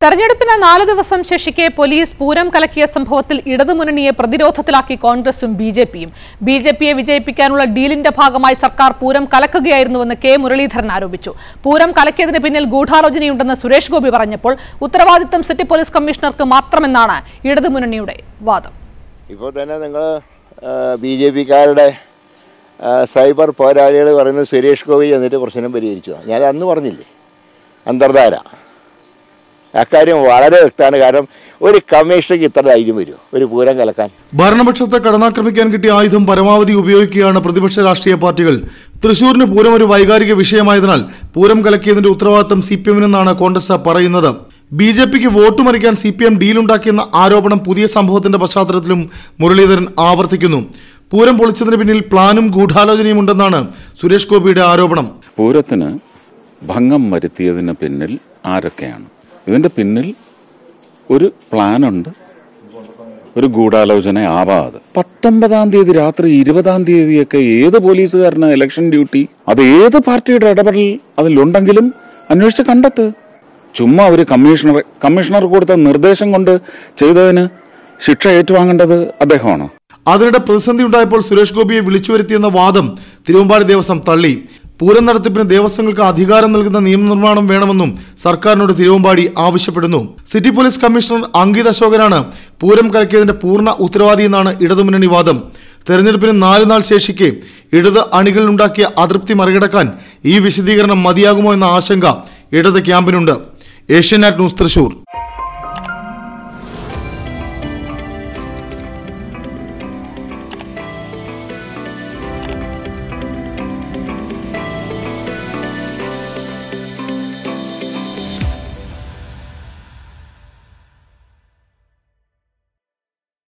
തെരഞ്ഞെടുപ്പിന് നാല് ദിവസം ശേഷിക്കെ പോലീസ് പൂരം കലക്കിയ സംഭവത്തിൽ ഇടതുമുന്നണിയെ പ്രതിരോധത്തിലാക്കി കോൺഗ്രസും ബി ജെ പിയും ബി ജെ പിയെ വിജയിപ്പിക്കാനുള്ള ഡീലിന്റെ ഭാഗമായി സർക്കാർ പൂരം കലക്കുകയായിരുന്നുവെന്ന് കെ മുരളീധരൻ ആരോപിച്ചു പൂരം കലക്കിയതിന് പിന്നിൽ ഗൂഢാലോചനയുണ്ടെന്ന് സുരേഷ് ഗോപി പറഞ്ഞപ്പോൾ ഉത്തരവാദിത്തം സിറ്റി പോലീസ് കമ്മീഷണർക്ക് മാത്രമെന്നാണ് ഇടതുമുന്നണിയുടെ വാദം ഇപ്പോൾ തന്നെ നിങ്ങൾ ബി ജെ പിക്കാരുടെ സൈബർ പോരാളികൾ പറയുന്നത് സുരേഷ് ഗോപി എന്നിട്ട് പ്രശ്നം പരിഹരിച്ചു ഞാൻ അന്ന് പറഞ്ഞില്ലേ അന്തർധാര അക്കാര്യം വളരെ വ്യക്തമാണ് കാരണം ഒരു കമ്മീഷണർക്ക് ഇത്ര ധൈര്യം വരുമോ ഒരു പൂരം കലക്കാൻ ഭരണപക്ഷത്തെ കടന്നാക്രമിക്കാൻ കിട്ടിയ ആയുധം പരമാവധി ഉപയോഗിക്കുകയാണ് പ്രതിപക്ഷ രാഷ്ട്രീയ പാർട്ടികൾ തൃശൂരിന് പൂരം ഒരു വൈകാരിക വിഷയമായതിനാൽ പൂരം കലക്കിയതിന്റെ ഉത്തരവാദിത്തം സി പി എമ്മിനെന്നാണ് കോൺഗ്രസ് പറയുന്നത് ബി ജെ പിക്ക് വോട്ട് മറിക്കാൻ സി പി എം ഡീലുണ്ടാക്കിയെന്ന ആരോപണം പുതിയ സംഭവത്തിന്റെ പശ്ചാത്തലത്തിലും മുരളീധരൻ ആവർത്തിക്കുന്നു പൂരം പൊളിച്ചതിന് പിന്നിൽ പ്ലാനും ഗൂഢാലോചനയും ഉണ്ടെന്നാണ് സുരേഷ് ഗോപിയുടെ ആരോപണം പൂരത്തിന് ഭംഗം വരുത്തിയതിന് പിന്നിൽ ആരൊക്കെയാണ് ഇതിന്റെ പിന്നിൽ ഒരു പ്ലാനുണ്ട് ഒരു ഗൂഢാലോചന ആവാതെ പത്തൊമ്പതാം തീയതി രാത്രി ഇരുപതാം തീയതിയൊക്കെ ഏത് പോലീസുകാരന് ഇലക്ഷൻ ഡ്യൂട്ടി അത് ഏത് പാർട്ടിയുടെ ഇടപെടൽ അതിലുണ്ടെങ്കിലും അന്വേഷിച്ച് കണ്ടെത്ത് ചുമ്മാ ഒരു കമ്മീഷണർ കമ്മീഷണർ കൊടുത്ത നിർദ്ദേശം കൊണ്ട് ചെയ്തതിന് ശിക്ഷ ഏറ്റുവാങ്ങേണ്ടത് അദ്ദേഹമാണ് അതിനിടെ പ്രതിസന്ധി ഉണ്ടായപ്പോൾ സുരേഷ് ഗോപിയെ വിളിച്ചു വരുത്തിയെന്ന വാദം തിരുവമ്പാടി ദേവസ്വം തള്ളി പൂരം നടത്തിപ്പിന് ദേവസ്വങ്ങൾക്ക് അധികാരം നൽകുന്ന നിയമനിർമ്മാണം വേണമെന്നും സർക്കാരിനോട് തിരുവമ്പാടി ആവശ്യപ്പെടുന്നു സിറ്റി പോലീസ് കമ്മീഷണർ അങ്കിത് അശോകനാണ് പൂരം കലക്കിയതിന്റെ പൂർണ്ണ ഉത്തരവാദിയെന്നാണ് ഇടതുമുന്നണി വാദം തെരഞ്ഞെടുപ്പിന് നാല് നാൾ ശേഷിക്കെ ഇടത് അണികളിലുണ്ടാക്കിയ അതൃപ്തി മറികടക്കാൻ ഈ വിശദീകരണം മതിയാകുമോ എന്ന ആശങ്ക ഇടത് ക്യാമ്പിനുണ്ട് ഏഷ്യാനെറ്റ് ന്യൂസ് തൃശൂർ